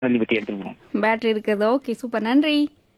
நெல்லிபட்டி எடுத்துருவோம் பேட்டரி இருக்குது okay super நன்றி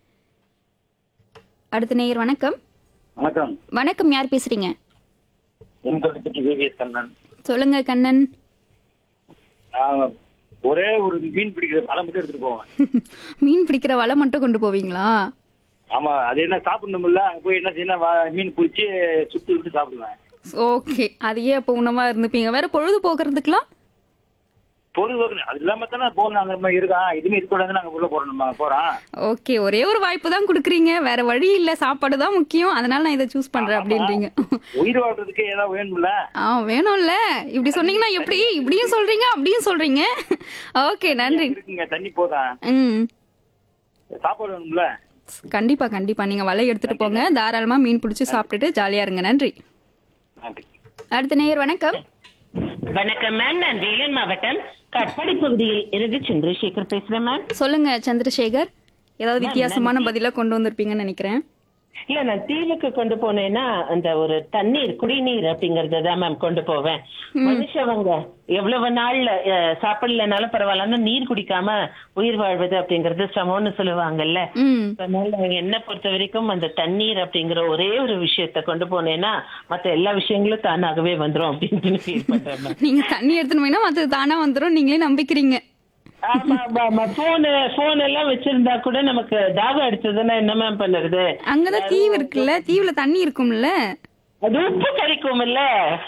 அடுத்த நேயர் வணக்கம் வணக்கம் வணக்கம் யார் பேசுறீங்க என் பற்றி விவிஎஸ் கண்ணன் சொல்லுங்க கண்ணன் நான் ஒரே ஒரு மீன் பிடிக்கிற பழம் மட்டும் எடுத்துட்டு போவேன் மீன் பிடிக்கிற வலை மட்டும் கொண்டு போவீங்களா ஆமா அது என்ன சாப்பிடணும்ல அங்க போய் என்ன செய்யணும் வா- மீன் பிடிச்சி சுட்டு விட்டு சாப்பிடுவேன் ஓகே அதையே அப்போ உணவா இருந்துப்பீங்க வேற பொழுது போக்குறதுக்குலாம் பொழுதுபோக்கு அது இல்லாம தானே போகணும் அந்த மாதிரி இருக்கான் இதுமே இருக்கக்கூடாது நாங்க உள்ள போறோம் நம்ம போறோம் ஓகே ஒரே ஒரு வாய்ப்பு தான் கொடுக்குறீங்க வேற வழி இல்ல சாப்பாடு தான் முக்கியம் அதனால நான் இதை சூஸ் பண்றேன் அப்படின்றீங்க உயிர் வாழ்றதுக்கு ஏதாவது வேணும்ல ஆ வேணும்ல இப்படி சொன்னீங்கன்னா எப்படி இப்படியும் சொல்றீங்க அப்படியும் சொல்றீங்க ஓகே நன்றி இருக்குங்க தண்ணி போதா ம் சாப்பாடு வேணும்ல கண்டிப்பா கண்டிப்பா நீங்க வலை எடுத்துட்டு போங்க தாராளமா மீன் பிடிச்சி சாப்பிட்டுட்டு ஜாலியா இருங்க நன்றி நன்றி அடுத்த நேயர் வணக்கம் வணக்கம் மேம் நான் வேலூர் மாவட்டம் கட்பாடி பகுதியில் இருந்து சந்திரசேகர் பேசுறேன் மேம் சொல்லுங்க சந்திரசேகர் ஏதாவது வித்தியாசமான பதிலா கொண்டு வந்திருப்பீங்கன்னு நினைக்கிறேன் இல்ல நான் தீவுக்கு கொண்டு போனேன்னா அந்த ஒரு தண்ணீர் குடிநீர் அப்படிங்கறத தான் மேம் கொண்டு போவேன் மனுஷவங்க எவ்வளவு நாள்ல அஹ், சாப்பிடலனாலும் பரவாயில்லன்னு நீர் குடிக்காம உயிர் வாழ்வது அப்படிங்கறது சமம்னு சொல்லுவாங்கல்ல ம் அதனால என்ன பொறுத்த வரைக்கும் அந்த தண்ணீர் அப்படிங்கிற ஒரே ஒரு விஷயத்த கொண்டு போனேன்னா மத்த எல்லா விஷயங்களும் தானாகவே வந்துரும் அப்படின்னு ஃபீல் பண்றேன் மேம் நீங்க தண்ணி எடுத்துன்னு போயினா மற்றது தானா வந்துரும் நீங்களே நம்பிக்கிறீங்க ஆமா ஆமா ஆமா போனு போன் எல்லாம் வச்சிருந்தா கூட நமக்கு தாகம் எடுத்ததுன்னா என்ன மேம் பண்ணுறது அங்கதான் தீவு இருக்குல்ல தீவுல தண்ணி இருக்கும்ல அது உப்பு கறிக்கும் இல்ல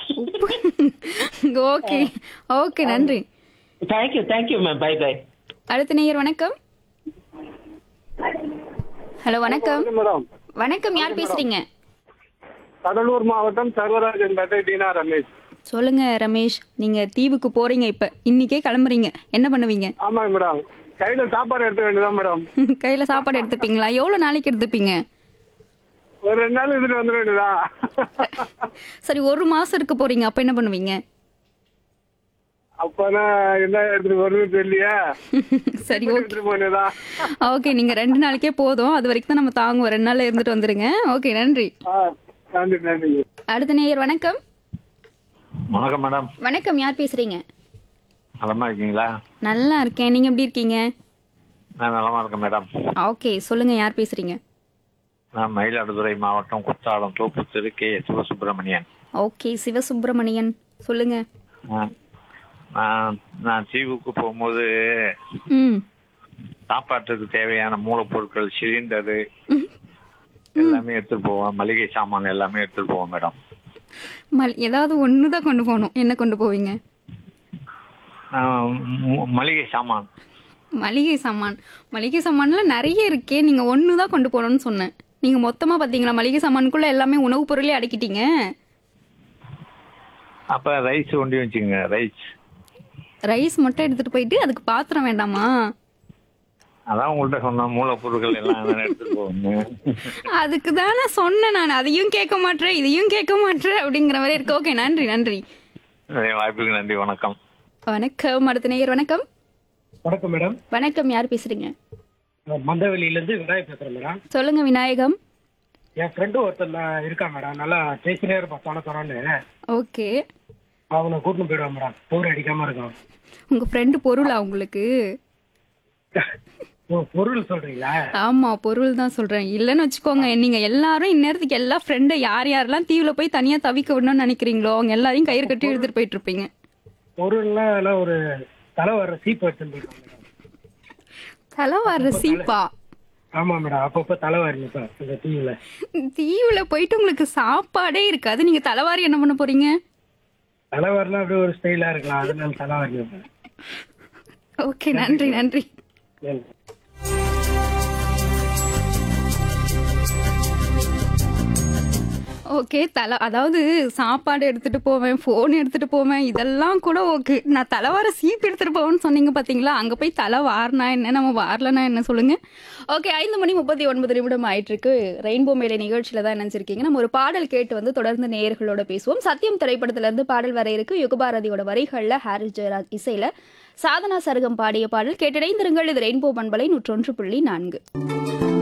ஓகே ஓகே நன்றி thank you thank you ma'am bye bye அடுத்த நேயர் வணக்கம் ஹலோ வணக்கம் மேடம் வணக்கம் யார் பேசுறீங்க கடலூர் மாவட்டம் சர்வராஜன் பேட்டை டீனா ரமேஷ் சொல்லுங்க ரமேஷ் நீங்க தீவுக்கு போறீங்க இப்ப இன்னைக்கே கிளம்புறீங்க என்ன பண்ணுவீங்க ஆமாங்க மேடம் கையில சாப்பாடு எடுக்க வேண்டியதான் மேடம் கையில சாப்பாடு எடுத்துப்பீங்களா எவ்வளவு நாளைக்கு எடுத்துப்பீங்க ஒரு ரெண்டு நாள் இதுல வந்துட வேண்டியதான் சரி ஒரு மாசம் இருக்க போறீங்க அப்ப என்ன பண்ணுவீங்க அப்பனா என்ன எடுத்துட்டு வருது தெரியலையா சரி ஓகே எடுத்துட்டு போனதான் ஓகே நீங்க ரெண்டு நாளைக்கே போதும் அது வரைக்கும் தான் நம்ம தாங்குவோம் ரெண்டு நாள்ல இருந்துட்டு வந்துருங்க ஓகே நன்றி நன்றி நன்றி அடுத்த நேயர் வணக்கம் வணக்கம் மேடம் வணக்கம் யார் பேசுறீங்க நலமா இருக்கீங்களா நல்லா இருக்கேன் நீங்க எப்படி இருக்கீங்க நான் நலமா இருக்கேன் மேடம் ஓகே சொல்லுங்க யார் பேசுறீங்க நான் மயிலாடுதுறை மாவட்டம் குத்தாலம் தோப்புத்தெரு கே சிவசுப்பிரமணியன் ஓகே சிவசுப்பிரமணியன் சொல்லுங்க நான் நான் நான் தீவுக்கு போகும்போது ம் சாப்பாட்டுக்கு தேவையான மூலப்பொருட்கள் சிலிண்டரு எல்லாமே எடுத்துட்டு போவேன் மளிகை சாமான் எல்லாமே எடுத்துட்டு போவேன் மேடம் மல் ஏதாவது ஒன்று தான் கொண்டு போகணும் என்ன கொண்டு போவீங்க ஆஹ் மு- மளிகை சாமான் மளிகை சாமான் மளிகை சாமான்ல நிறைய இருக்கே நீங்க ஒன்று தான் கொண்டு போகணும்னு சொன்னேன் நீங்க மொத்தமா பாத்தீங்களா மளிகை சாமானுக்குள்ள எல்லாமே உணவுப் பொருளே அடக்கிட்டீங்க அப்ப ரைஸ் ஒண்டி வச்சுக்கோங்க ரைஸ் ரைஸ் மட்டும் எடுத்துட்டு போயிட்டு அதுக்கு பாத்திரம் வேண்டாமா அதான் உங்கள்கிட்ட சொன்ன மூலப்பொருட்கள் எல்லாம் நான் எடுத்துட்டு போவேன் அதுக்கு தானே சொன்னேன் நான் அதையும் கேட்க மாட்டேன் இதையும் கேட்க மாட்டேன் அப்படிங்கிற மாதிரி இருக்கு ஓகே நன்றி நன்றி வாய்ப்புக்கு நன்றி வணக்கம் வணக்கம் அடுத்த நேயர் வணக்கம் வணக்கம் மேடம் வணக்கம் யார் பேசுறீங்க மந்தவெளியில இருந்து விநாயக் பேசுறேன் மேடம் சொல்லுங்க விநாயகம் என் ஃப்ரெண்டு ஒருத்தர் இருக்கான் மேடம் நல்லா பேசினே இருப்பான் சொன்ன சொன்னான்னு ஓகே அவனை கூட்டின்னு போயிடுவான் மேடம் போர் அடிக்காம இருக்கான் உங்க ஃப்ரெண்டு பொருளா உங்களுக்கு ஓ பொருள் சொல்றீங்களா ஆமா பொருள் தான் சொல்றேன் இல்லைன்னு வச்சுக்கோங்க நீங்க எல்லாரும் இந்நேரத்துக்கு எல்லா ஃப்ரெண்டை யார் யாரெல்லாம் தீவுல போய் தனியா தவிக்க விடணும்னு நினைக்கிறீங்களோ அவங்க எல்லாரையும் கயிறு கட்டி எடுத்துட்டு போயிட்டு இருப்பீங்க பொருள்லாம் எல்லாம் ஒரு தலை வர்ற சீப் எடுத்துன்னு போயிடுவான் மேடம் தலை வர்ற சீப்பா ஆமா மேடம் அப்பப்ப தலை வரணும் சார் இந்த டீவில தீவுல போயிட்டு உங்களுக்கு சாப்பாடே இருக்காது நீங்க தலைவாரி என்ன பண்ண போறீங்க தலை வரலாம் அப்படியே ஒரு ஸ்டைலா இருக்கலாம் அதனால தலை வரணும் ஓகே நன்றி நன்றி ஓகே தலை அதாவது சாப்பாடு எடுத்துட்டு போவேன் ஃபோன் எடுத்துட்டு போவேன் இதெல்லாம் கூட ஓகே நான் தலைவார சீப் எடுத்துட்டு போவேன்னு சொன்னீங்க பாத்தீங்களா அங்க போய் தலை வாரினா என்ன நம்ம வாரலனா என்ன சொல்லுங்க ஓகே ஐந்து மணி முப்பத்தி ஒன்பது நிமிடம் ஆயிட்டு இருக்கு ரெயின்போ மேலே நிகழ்ச்சியில தான் நினைச்சிருக்கீங்க நம்ம ஒரு பாடல் கேட்டு வந்து தொடர்ந்து நேயர்களோட பேசுவோம் சத்தியம் திரைப்படத்துல இருந்து பாடல் வர இருக்கு யுகபாரதியோட வரிகள்ல ஹாரிஸ் ஜெயராஜ் இசையில சாதனா சருகம் பாடிய பாடல் கேட்டிடைந்திருங்கள் இது ரெயின்போ பண்பலை நூற்றொன்று புள்ளி நான்கு